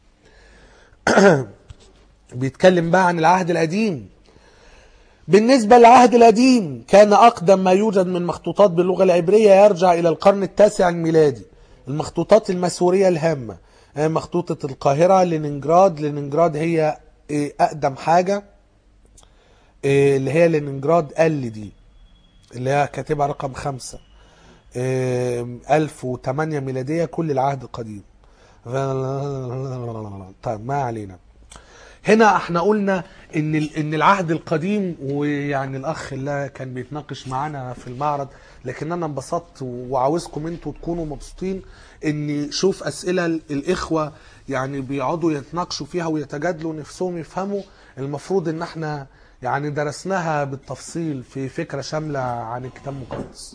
بيتكلم بقى عن العهد القديم بالنسبة للعهد القديم كان أقدم ما يوجد من مخطوطات باللغة العبرية يرجع إلى القرن التاسع الميلادي المخطوطات المسورية الهامة آه، مخطوطة القاهرة لينينجراد لينينجراد هي آه، أقدم حاجة آه، اللي هي لينينجراد ال دي اللي هي كاتبها رقم خمسة آه، 1008 ميلادية كل العهد القديم طيب ما علينا هنا احنا قلنا ان ال- ان العهد القديم ويعني الاخ اللي كان بيتناقش معانا في المعرض لكن انا انبسطت وعاوزكم انتوا تكونوا مبسوطين ان شوف اسئله ال- الاخوه يعني بيقعدوا يتناقشوا فيها ويتجادلوا نفسهم يفهموا المفروض ان احنا يعني درسناها بالتفصيل في فكره شامله عن الكتاب المقدس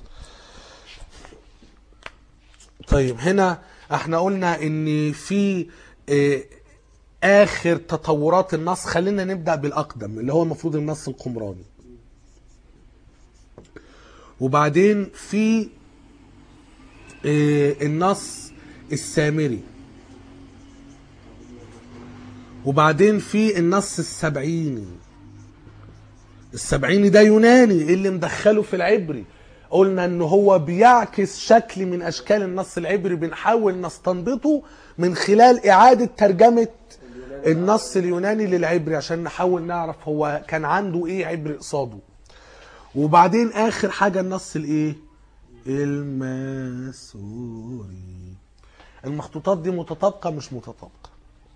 طيب هنا احنا قلنا ان في اه، اخر تطورات النص خلينا نبدا بالاقدم اللي هو المفروض النص القمراني وبعدين في اه، النص السامري وبعدين في النص السبعيني السبعيني ده يوناني إيه اللي مدخله في العبري قلنا ان هو بيعكس شكل من اشكال النص العبري بنحاول نستنبطه من خلال اعادة ترجمة النص اليوناني للعبري عشان نحاول نعرف هو كان عنده ايه عبري قصاده وبعدين اخر حاجة النص الايه الماسوري المخطوطات دي متطابقة مش متطابقة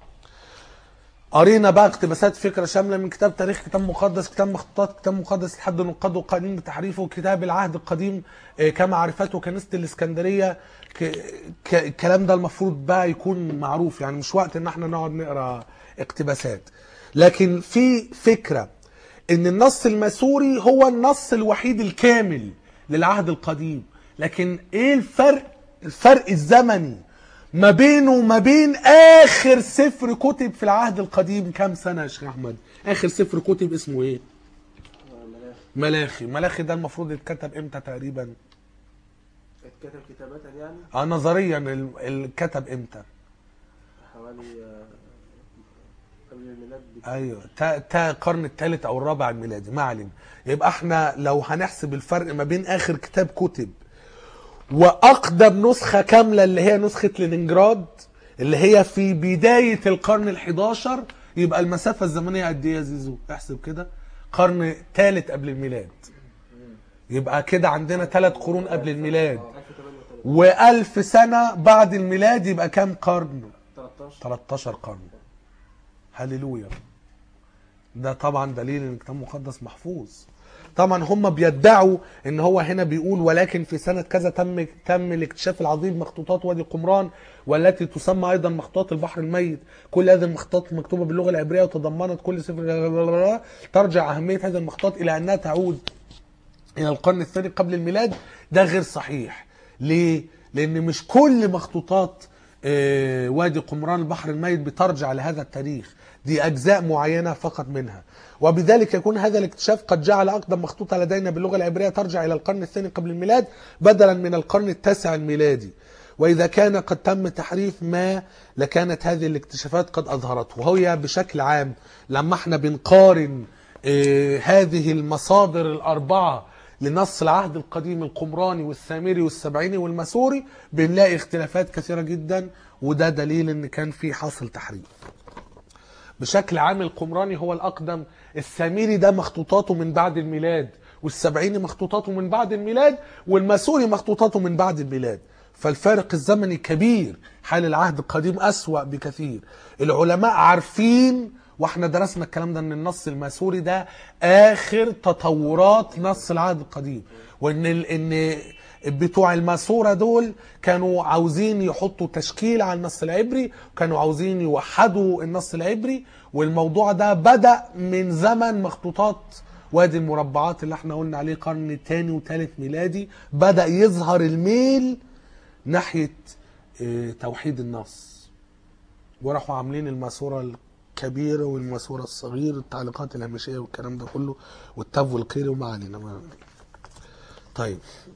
قرينا بقى اقتباسات فكره شامله من كتاب تاريخ كتاب مقدس كتاب مخطوطات كتاب مقدس لحد نقاد وقائلين بتحريفه كتاب العهد القديم آه، كما عرفته كنيسه الاسكندريه ك- ك- الكلام ده المفروض بقى يكون معروف يعني مش وقت ان احنا نقعد نقرا اقتباسات لكن في فكره ان النص الماسوري هو النص الوحيد الكامل للعهد القديم لكن ايه الفرق الفرق الزمني ما بينه وما بين اخر سفر كتب في العهد القديم كام سنه يا شيخ احمد اخر سفر كتب اسمه ايه آه، ملاخ ملاخي ملاخي ده المفروض يتكتب امتى تقريبا اتكتب كتابة يعني اه نظريا ال- الكتب امتى حوالي آه، قبل الميلاد بك- ايوه تا, تا القرن الثالث او الرابع الميلادي ما علينا يبقى احنا لو هنحسب الفرق ما بين اخر كتاب كتب واقدم نسخه كامله اللي هي نسخه لينينجراد اللي هي في بدايه القرن ال11 يبقى المسافه الزمنيه قد ايه يا زيزو احسب كده قرن ثالث قبل الميلاد يبقى كده عندنا ثلاث قرون قبل الميلاد 1038 وألف سنة بعد الميلاد يبقى كام قرن 13 13 قرن هللويا ده طبعا دليل ان الكتاب المقدس محفوظ طبعا هم بيدعوا ان هو هنا بيقول ولكن في سنه كذا تم تم الاكتشاف العظيم مخطوطات وادي قمران والتي تسمى ايضا مخطوطات البحر الميت كل هذه المخطوطات مكتوبه باللغه العبريه وتضمنت كل سفر ترجع اهميه هذه المخطوطات الى انها تعود الى القرن الثاني قبل الميلاد ده غير صحيح ليه لان مش كل مخطوطات آه، وادي قمران البحر الميت بترجع لهذا التاريخ دي أجزاء معينة فقط منها وبذلك يكون هذا الاكتشاف قد جعل أقدم مخطوطة لدينا باللغة العبرية ترجع إلى القرن الثاني قبل الميلاد بدلا من القرن التاسع الميلادي وإذا كان قد تم تحريف ما لكانت هذه الاكتشافات قد أظهرته وهي بشكل عام لما احنا بنقارن آه، هذه المصادر الأربعة لنص العهد القديم القمراني والسامري والسبعيني والماسوري بنلاقي اختلافات كثيرة جدا وده دليل ان كان في حاصل تحريف بشكل عام القمراني هو الأقدم السامري ده مخطوطاته من بعد الميلاد والسبعيني مخطوطاته من بعد الميلاد والماسوري مخطوطاته من بعد الميلاد فالفارق الزمني كبير حال العهد القديم أسوأ بكثير العلماء عارفين واحنا درسنا الكلام ده ان النص الماسوري ده اخر تطورات نص العهد القديم وان ال- ان بتوع الماسوره دول كانوا عاوزين يحطوا تشكيل على النص العبري كانوا عاوزين يوحدوا النص العبري والموضوع ده بدا من زمن مخطوطات وادي المربعات اللي احنا قلنا عليه قرن تاني وتالت ميلادي بدا يظهر الميل ناحيه اه، توحيد النص وراحوا عاملين الماسوره الكبيره والماسوره الصغيره التعليقات الهامشيه والكلام ده كله والتف والقير وما علينا ما طيب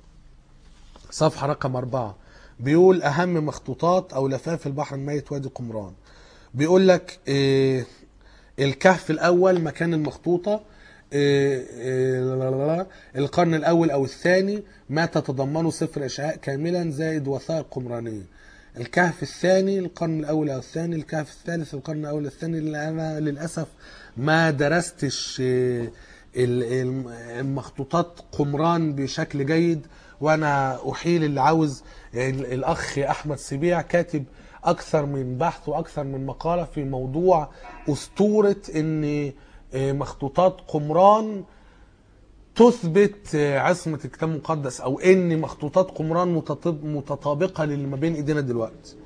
صفحه رقم أربعة بيقول اهم مخطوطات او لفاف البحر الميت وادي قمران بيقول لك إيه الكهف الاول مكان المخطوطه إيه إيه لا لا لا لا، القرن الاول او الثاني ما تتضمنه سفر اشعاء كاملا زائد وثائق قمرانيه الكهف الثاني القرن الاول او الثاني الكهف الثالث القرن الاول أو الثاني اللي انا للاسف ما درستش إيه، ال- الم- المخطوطات قمران بشكل جيد وانا احيل اللي عاوز ال- الاخ احمد سبيع كاتب اكثر من بحث واكثر من مقاله في موضوع اسطوره ان آه، مخطوطات قمران تثبت آه، عصمه الكتاب المقدس او ان مخطوطات قمران متطاب- متطابقه للي ما بين ايدينا دلوقتي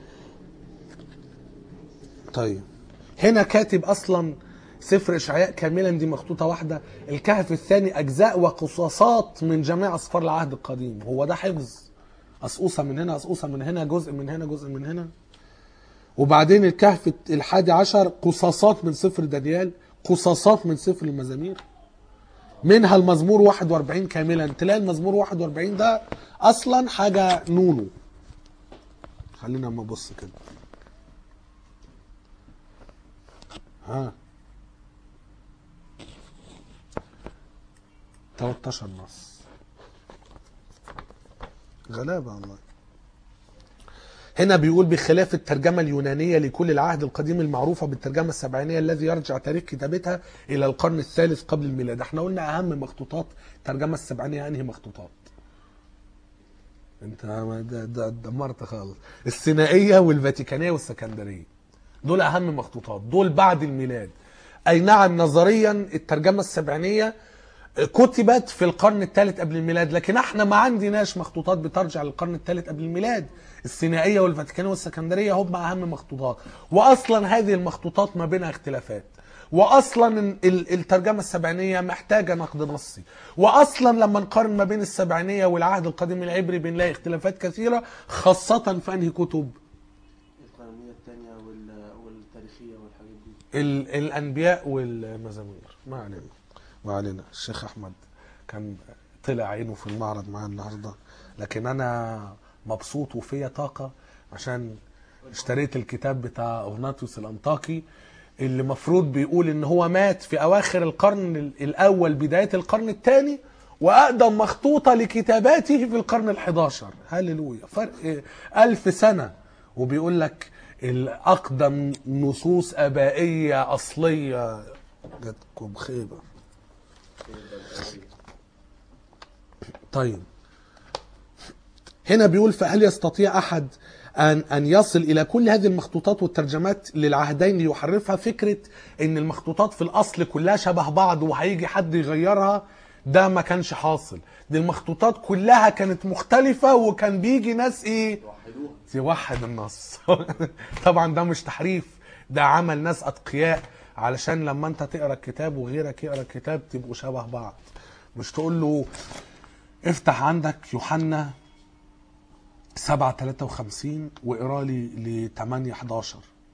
طيب هنا كاتب اصلا سفر اشعياء كاملا دي مخطوطه واحده الكهف الثاني اجزاء وقصاصات من جميع اسفار العهد القديم هو ده حفظ قصقوصه من هنا قصقوصه من هنا جزء من هنا جزء من هنا وبعدين الكهف الحادي عشر قصاصات من سفر دانيال قصاصات من سفر المزامير منها المزمور 41 كاملا تلاقي المزمور 41 ده اصلا حاجه نونو خلينا اما ابص كده ها 13 نص غلابة والله هنا بيقول بخلاف الترجمة اليونانية لكل العهد القديم المعروفة بالترجمة السبعينية الذي يرجع تاريخ كتابتها إلى القرن الثالث قبل الميلاد احنا قلنا أهم مخطوطات الترجمة السبعينية أنهي مخطوطات انت ما ده ده دمرت خالص السينائية والفاتيكانية والسكندرية دول أهم مخطوطات دول بعد الميلاد أي نعم نظريا الترجمة السبعينية كتبت في القرن الثالث قبل الميلاد لكن احنا ما عندناش مخطوطات بترجع للقرن الثالث قبل الميلاد السينائية والفاتيكانية والسكندرية هم أهم مخطوطات وأصلا هذه المخطوطات ما بينها اختلافات واصلا ال- الترجمه السبعينيه محتاجه نقد نصي واصلا لما نقارن ما بين السبعينيه والعهد القديم العبري بنلاقي اختلافات كثيره خاصه في انهي كتب القانونية التانية وال- والتاريخية والحاجات دي ال- الانبياء والمزامير ما علينا ما علينا الشيخ احمد كان طلع عينه في المعرض معانا النهارده لكن انا مبسوط وفيا طاقه عشان اشتريت الكتاب بتاع اغناطيوس الانطاكي اللي مفروض بيقول ان هو مات في اواخر القرن ال- الاول بدايه القرن الثاني واقدم مخطوطه لكتاباته في القرن ال11 هللويا فرق ألف سنه وبيقول لك الأقدم نصوص آبائية أصلية جاتكم خيبة طيب هنا بيقول فهل يستطيع أحد أن أن يصل إلى كل هذه المخطوطات والترجمات للعهدين ليحرفها فكرة إن المخطوطات في الأصل كلها شبه بعض وهيجي حد يغيرها ده ما كانش حاصل دي المخطوطات كلها كانت مختلفة وكان بيجي ناس إيه وحدوها يوحد النص طبعا ده مش تحريف ده عمل ناس اتقياء علشان لما انت تقرا الكتاب وغيرك يقرا الكتاب تبقوا شبه بعض مش تقول له افتح عندك يوحنا 7 53 واقرا لي ل 8 11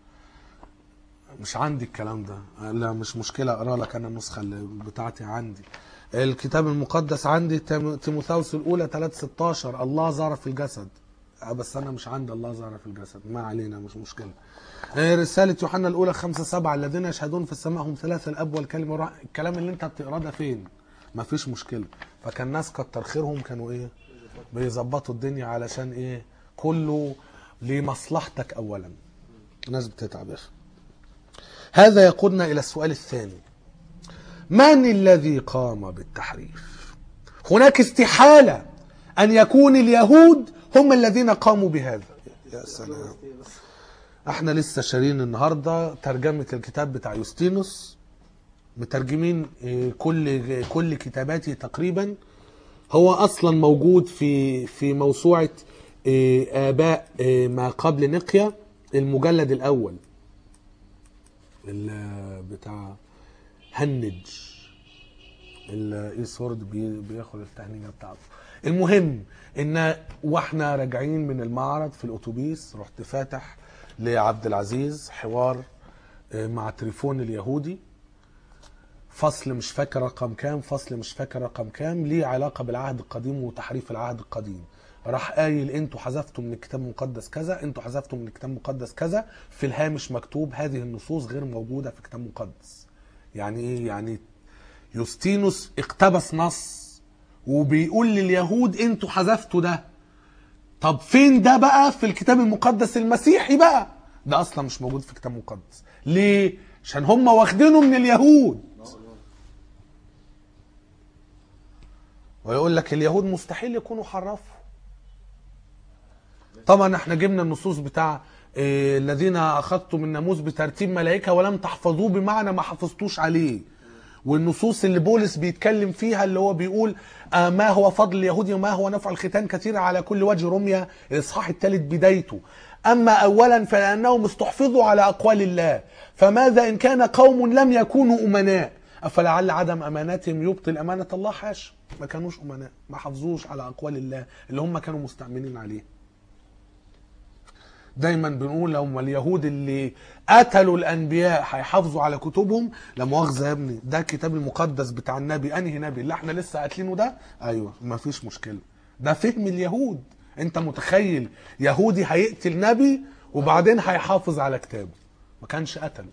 مش عندي الكلام ده لا مش مشكلة اقرا لك انا النسخة اللي بتاعتي عندي الكتاب المقدس عندي تيم- تيموثاوس الاولى 3 16 الله ظهر في الجسد آه، بس انا مش عندي الله ظهر في الجسد ما علينا مش مشكلة آه، رسالة يوحنا الاولى 5 7 الذين يشهدون في السماء هم ثلاثة الاب والكلمة والروح الكلام اللي انت بتقراه ده فين ما فيش مشكلة فكان ناس كتر خيرهم كانوا ايه بيظبطوا الدنيا علشان ايه كله لمصلحتك اولا الناس بتتعب يا اخي هذا يقودنا الى السؤال الثاني من الذي قام بالتحريف هناك استحالة ان يكون اليهود هم الذين قاموا بهذا يا سلام احنا لسه شارين النهارده ترجمة الكتاب بتاع يوستينوس مترجمين إيه، كل كل كتاباته تقريبا هو اصلا موجود في في موسوعه إيه، اباء إيه، ما قبل نقيا المجلد الاول ال- بتاع هنج الايسورد بي- بياخد التهنيجه بتاعته المهم ان واحنا راجعين من المعرض في الاتوبيس رحت فاتح لعبد العزيز حوار إيه، مع تليفون اليهودي فصل مش فاكر رقم كام فصل مش فاكر رقم كام ليه علاقة بالعهد القديم وتحريف العهد القديم راح قايل انتوا حذفتوا من الكتاب المقدس كذا انتوا حذفتوا من الكتاب المقدس كذا في الهامش مكتوب هذه النصوص غير موجودة في الكتاب المقدس يعني ايه يعني يوستينوس اقتبس نص وبيقول لليهود انتوا حذفتوا ده طب فين ده بقى في الكتاب المقدس المسيحي بقى ده اصلا مش موجود في الكتاب المقدس ليه عشان هم واخدينه من اليهود ويقول لك اليهود مستحيل يكونوا حرفوا طبعا احنا جبنا النصوص بتاع إيه الذين اخذتم الناموس بترتيب ملائكه ولم تحفظوه بمعنى ما حفظتوش عليه والنصوص اللي بولس بيتكلم فيها اللي هو بيقول آه ما هو فضل اليهود وما هو نفع الختان كثير على كل وجه رمية الاصحاح الثالث بدايته اما اولا فلانهم استحفظوا على اقوال الله فماذا ان كان قوم لم يكونوا امناء افلعل عدم امانتهم يبطل امانه الله حاشا ما كانوش امناء ما حافظوش على اقوال الله اللي هم كانوا مستأمنين عليه دايما بنقول لو اليهود اللي قتلوا الانبياء هيحافظوا على كتبهم لا مؤاخذه يا ابني ده الكتاب المقدس بتاع النبي انهي نبي اللي احنا لسه قاتلينه ده ايوه ما فيش مشكله ده فهم اليهود انت متخيل يهودي هيقتل نبي وبعدين هيحافظ على كتابه ما كانش قتله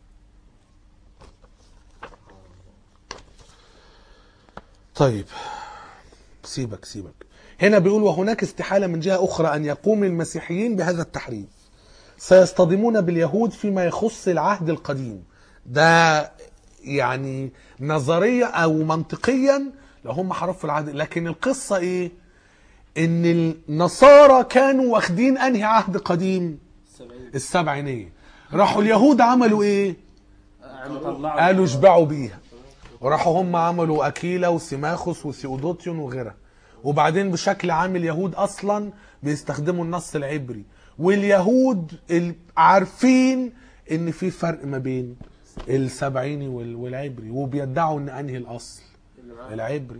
طيب سيبك سيبك هنا بيقول وهناك استحالة من جهة أخرى أن يقوم المسيحيين بهذا التحريف سيصطدمون باليهود فيما يخص العهد القديم ده يعني نظريا أو منطقيا لو هم حرفوا العهد لكن القصة إيه إن النصارى كانوا واخدين أنهي عهد قديم السبعين السبعينية راحوا اليهود عملوا إيه عم طلعوا قالوا اشبعوا بيها وراحوا هم عملوا اكيلا وسيماخوس وثيودوتيون وغيرها وبعدين بشكل عام اليهود اصلا بيستخدموا النص العبري واليهود ال- عارفين ان في فرق ما بين السبعيني وال- والعبري وبيدعوا ان انهي الاصل اللي معاه العبري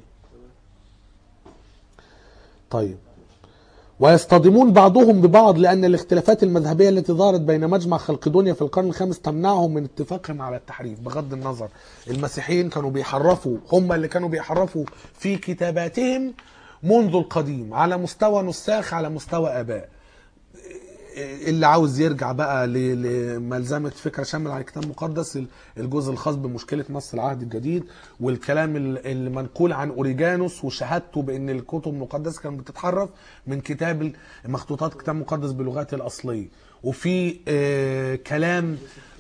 طيب ويصطدمون بعضهم ببعض لأن الاختلافات المذهبية التي ظهرت بين مجمع خلقدونيا في القرن الخامس تمنعهم من اتفاقهم على التحريف بغض النظر المسيحيين كانوا بيحرفوا هم اللي كانوا بيحرفوا في كتاباتهم منذ القديم على مستوى نساخ على مستوى آباء اللي عاوز يرجع بقى ل- لملزمة فكرة شاملة على الكتاب المقدس الجزء الخاص بمشكلة نص العهد الجديد والكلام ال- اللي منقول عن أوريجانوس وشهادته بأن الكتب المقدسة كانت بتتحرف من كتاب مخطوطات الكتاب المقدس بلغاته الأصلية وفي آه كلام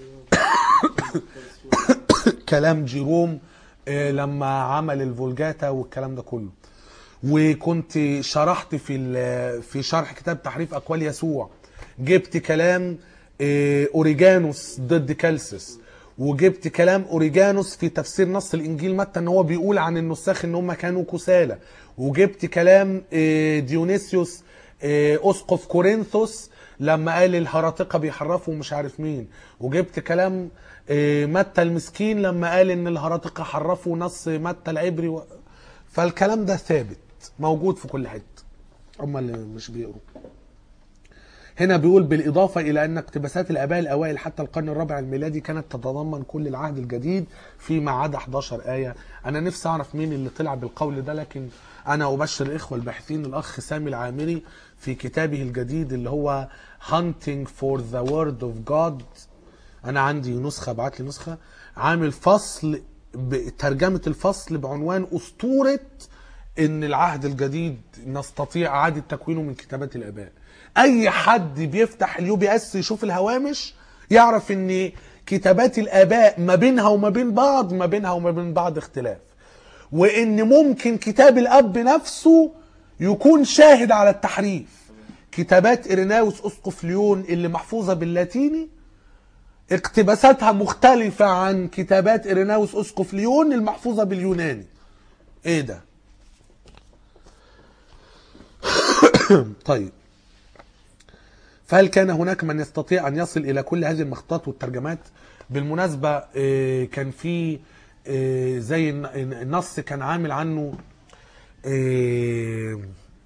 كلام جيروم آه لما عمل الفولجاتا والكلام ده كله وكنت شرحت في ال- في شرح كتاب تحريف اقوال يسوع جبت كلام آه، اوريجانوس ضد كالسس وجبت كلام اوريجانوس في تفسير نص الانجيل متى ان هو بيقول عن النساخ ان هم كانوا كسالى وجبت كلام آه، ديونيسيوس آه، اسقف كورنثوس لما قال الهراطقه بيحرفوا مش عارف مين وجبت كلام آه، متى المسكين لما قال ان الهراطقه حرفوا نص متى العبري و... فالكلام ده ثابت موجود في كل حته هم اللي مش بيقروا هنا بيقول بالإضافة إلى أن اقتباسات الآباء الأوائل حتى القرن الرابع الميلادي كانت تتضمن كل العهد الجديد فيما عدا 11 آية أنا نفسي أعرف مين اللي طلع بالقول ده لكن أنا أبشر الإخوة الباحثين الأخ سامي العامري في كتابه الجديد اللي هو Hunting for the Word of God أنا عندي نسخة بعت لي نسخة عامل فصل بترجمة الفصل بعنوان أسطورة ان العهد الجديد نستطيع اعاده تكوينه من كتابات الاباء اي حد بيفتح اليو بي اس يشوف الهوامش يعرف ان كتابات الاباء ما بينها وما بين بعض ما بينها وما بين بعض اختلاف وان ممكن كتاب الاب نفسه يكون شاهد على التحريف كتابات إريناوس أسقف ليون اللي محفوظة باللاتيني اقتباساتها مختلفة عن كتابات إريناوس أسقف ليون المحفوظة باليوناني ايه ده طيب فهل كان هناك من يستطيع ان يصل الى كل هذه المخطوطات والترجمات بالمناسبه آه، كان في آه، زي الن- النص كان عامل عنه آه،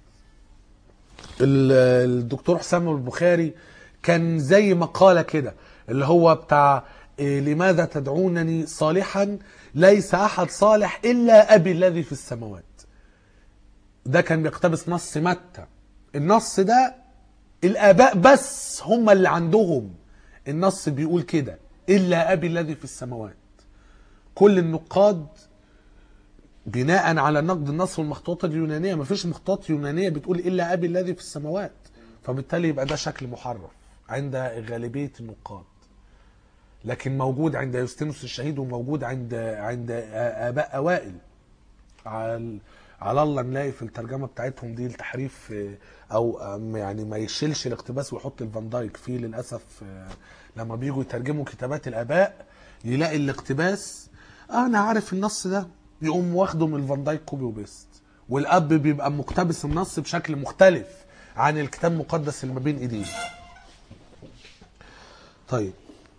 ال- الدكتور حسام البخاري كان زي مقاله كده اللي هو بتاع آه، لماذا تدعونني صالحا ليس احد صالح الا ابي الذي في السماوات ده كان بيقتبس نص متى النص ده الاباء بس هم اللي عندهم النص بيقول كده الا ابي الذي في السماوات كل النقاد بناء على نقد النص والمخطوطات اليونانيه مفيش مخطوطات يونانيه بتقول الا ابي الذي في السماوات فبالتالي يبقى ده شكل محرف عند غالبيه النقاد لكن موجود عند يوستينوس الشهيد وموجود عند عند اباء اوائل على على الله نلاقي في الترجمه بتاعتهم دي التحريف آه، او آم، يعني ما يشيلش الاقتباس ويحط الفان دايك فيه للاسف آه، لما بيجوا يترجموا كتابات الاباء يلاقي الاقتباس آه انا عارف النص ده يقوم واخده من الفان دايك كوبي وبيست والاب بيبقى مقتبس النص بشكل مختلف عن الكتاب المقدس اللي ما بين ايديه طيب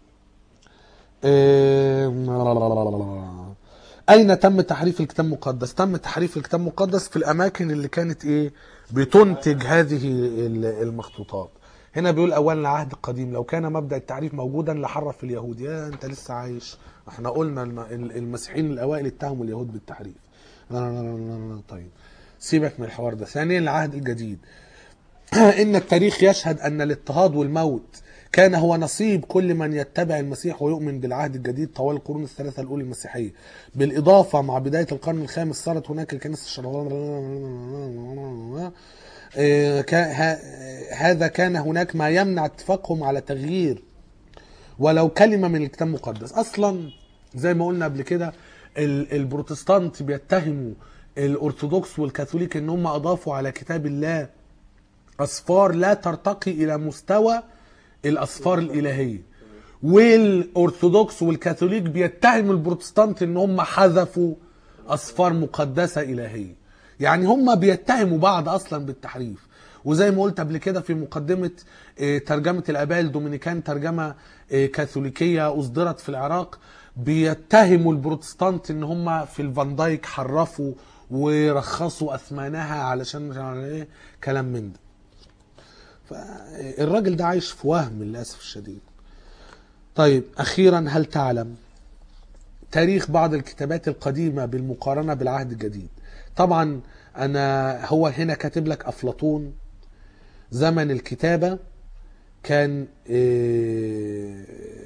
آه، أين تم تحريف الكتاب المقدس؟ تم تحريف الكتاب المقدس في الأماكن اللي كانت إيه؟ بتنتج هذه ال- المخطوطات. هنا بيقول أولا العهد القديم لو كان مبدأ التعريف موجودا لحرف اليهود، يا أنت لسه عايش. احنا قلنا الم- ال- المسيحيين الأوائل اتهموا اليهود بالتحريف. لا لا لا لا لا طيب. سيبك من الحوار ده. ثانيا العهد الجديد. إن التاريخ يشهد أن الاضطهاد والموت كان هو نصيب كل من يتبع المسيح ويؤمن بالعهد الجديد طوال القرون الثلاثة الأولى المسيحية بالإضافة مع بداية القرن الخامس صارت هناك الكنيسة الشرعية آه، كا- ه- هذا كان هناك ما يمنع اتفاقهم على تغيير ولو كلمة من الكتاب المقدس أصلا زي ما قلنا قبل كده ال- البروتستانت بيتهموا الأرثوذكس والكاثوليك إن هم أضافوا على كتاب الله أصفار لا ترتقي إلى مستوى الأصفار الإلهية والأرثوذكس والكاثوليك بيتهم البروتستانت إن هم حذفوا أصفار مقدسة إلهية يعني هم بيتهموا بعض أصلا بالتحريف وزي ما قلت قبل كده في مقدمة آه، ترجمة الآباء الدومينيكان ترجمة آه، كاثوليكية أصدرت في العراق بيتهموا البروتستانت إن هم في الفان دايك حرفوا ورخصوا أثمانها علشان مش عارف إيه كلام من ده فالراجل ده عايش في وهم للاسف الشديد طيب اخيرا هل تعلم تاريخ بعض الكتابات القديمه بالمقارنه بالعهد الجديد طبعا انا هو هنا كاتب لك افلاطون زمن الكتابه كان آه،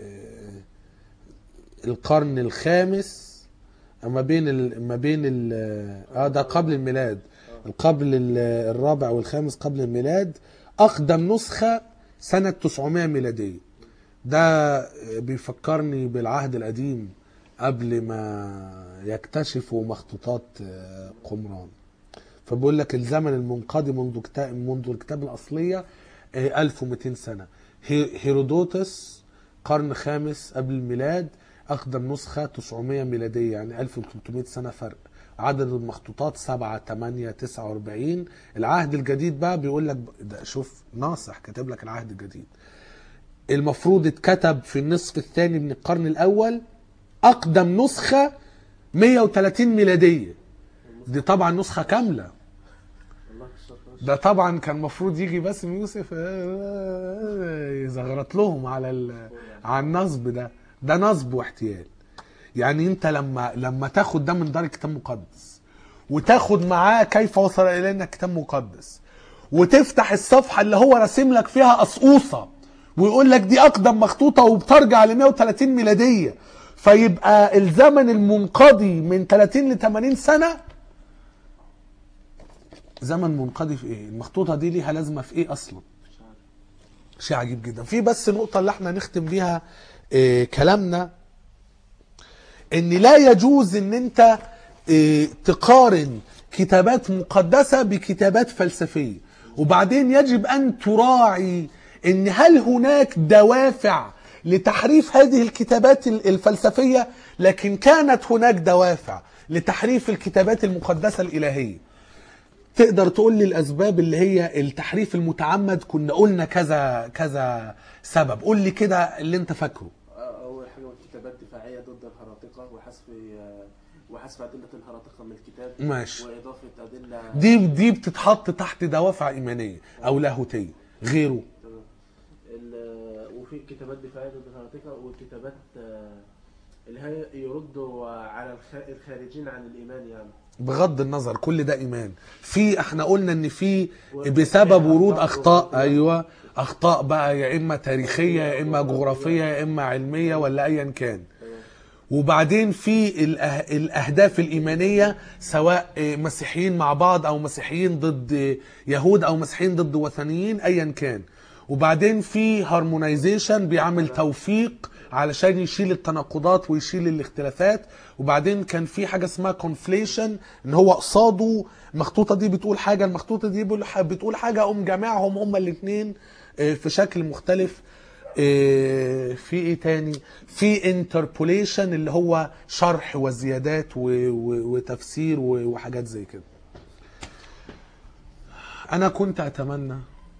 القرن الخامس ما بين ال... ما بين ال... اه ده قبل الميلاد قبل ال- الرابع والخامس قبل الميلاد اقدم نسخه سنه 900 ميلاديه ده بيفكرني بالعهد القديم قبل ما يكتشفوا مخطوطات آه، قمران فبقول لك الزمن المنقضي منذ كتاب منذ الكتاب الاصليه آه، 1200 سنه هي- هيرودوتس قرن خامس قبل الميلاد اقدم نسخه 900 ميلاديه يعني 1300 سنه فرق عدد المخطوطات 7 8 49 العهد الجديد بقى بيقول لك ده شوف ناصح كاتب لك العهد الجديد المفروض اتكتب في النصف الثاني من القرن الاول اقدم نسخه 130 ميلاديه دي طبعا نسخه كامله الله يكسر ده طبعا كان المفروض يجي باسم يوسف آه، يزغرط لهم على ال... على النصب ده ده نصب واحتيال يعني انت لما لما تاخد ده من دار كتاب مقدس وتاخد معاه كيف وصل الينا كتاب مقدس وتفتح الصفحه اللي هو راسم لك فيها قصقوصه ويقول لك دي اقدم مخطوطه وبترجع ل 130 ميلاديه فيبقى الزمن المنقضي من 30 ل 80 سنه زمن منقضي في ايه؟ المخطوطه دي ليها لازمه في ايه اصلا؟ مش عارف شيء عجيب جدا في بس نقطة اللي احنا نختم بيها اه كلامنا ان لا يجوز ان انت اه تقارن كتابات مقدسة بكتابات فلسفية وبعدين يجب ان تراعي ان هل هناك دوافع لتحريف هذه الكتابات ال- الفلسفية لكن كانت هناك دوافع لتحريف الكتابات المقدسة الإلهية تقدر تقول لي الاسباب اللي هي التحريف المتعمد كنا قلنا كذا كذا سبب قول لي كده اللي انت فاكره آه، اول حاجه كتابات دفاعيه ضد الهراطقه وحذف آه، وحذف ادله الهراطقه من الكتاب ماشي. واضافه ادله دي دي بتتحط تحت دوافع ايمانيه او لاهوتيه غيره تمام. ال- وفي كتابات دفاعيه ضد الهراطقه وكتابات آه، اللي هي يردوا على الخ- الخارجين عن الايمان يعني بغض النظر كل ده ايمان في احنا قلنا ان في بسبب ورود اخطاء ايوه اخطاء بقى يا اما تاريخيه يا اما جغرافيه يا اما علميه ولا ايا كان تمام. وبعدين في الأه- الاهداف الايمانيه سواء مسيحيين مع بعض او مسيحيين ضد يهود او مسيحيين ضد وثنيين ايا كان وبعدين في هارمونايزيشن بيعمل توفيق علشان يشيل التناقضات ويشيل الاختلافات وبعدين كان في حاجه اسمها كونفليشن ان هو قصاده المخطوطه دي بتقول حاجه المخطوطه دي بتقول ح- بتقول حاجه قوم جامعهم هما الاثنين في شكل مختلف إيه، في ايه تاني في انتربوليشن اللي هو شرح وزيادات و... و... وتفسير و... وحاجات زي كده انا كنت اتمنى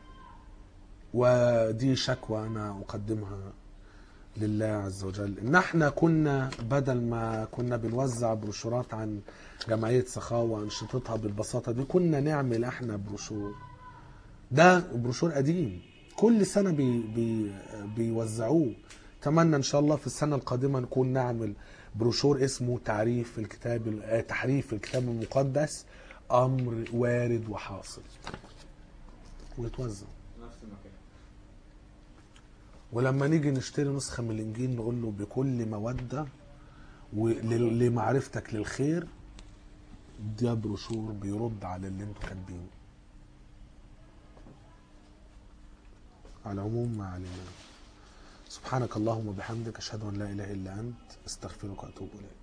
ودي شكوى انا اقدمها لله عز وجل ان احنا كنا بدل ما كنا بنوزع بروشورات عن جمعية سخاوة وانشطتها بالبساطة دي كنا نعمل احنا بروشور ده بروشور قديم كل سنة بي بي بيوزعوه اتمنى ان شاء الله في السنة القادمة نكون نعمل بروشور اسمه تعريف الكتاب آه، تحريف الكتاب المقدس امر وارد وحاصل ويتوزع نفس المكان ولما نيجي نشتري نسخة من الإنجيل نقول له بكل مودة ولمعرفتك للخير ده بروشور بيرد على اللي انتوا كاتبينه على العموم ما علينا سبحانك اللهم وبحمدك أشهد أن لا إله إلا أنت أستغفرك وأتوب إليك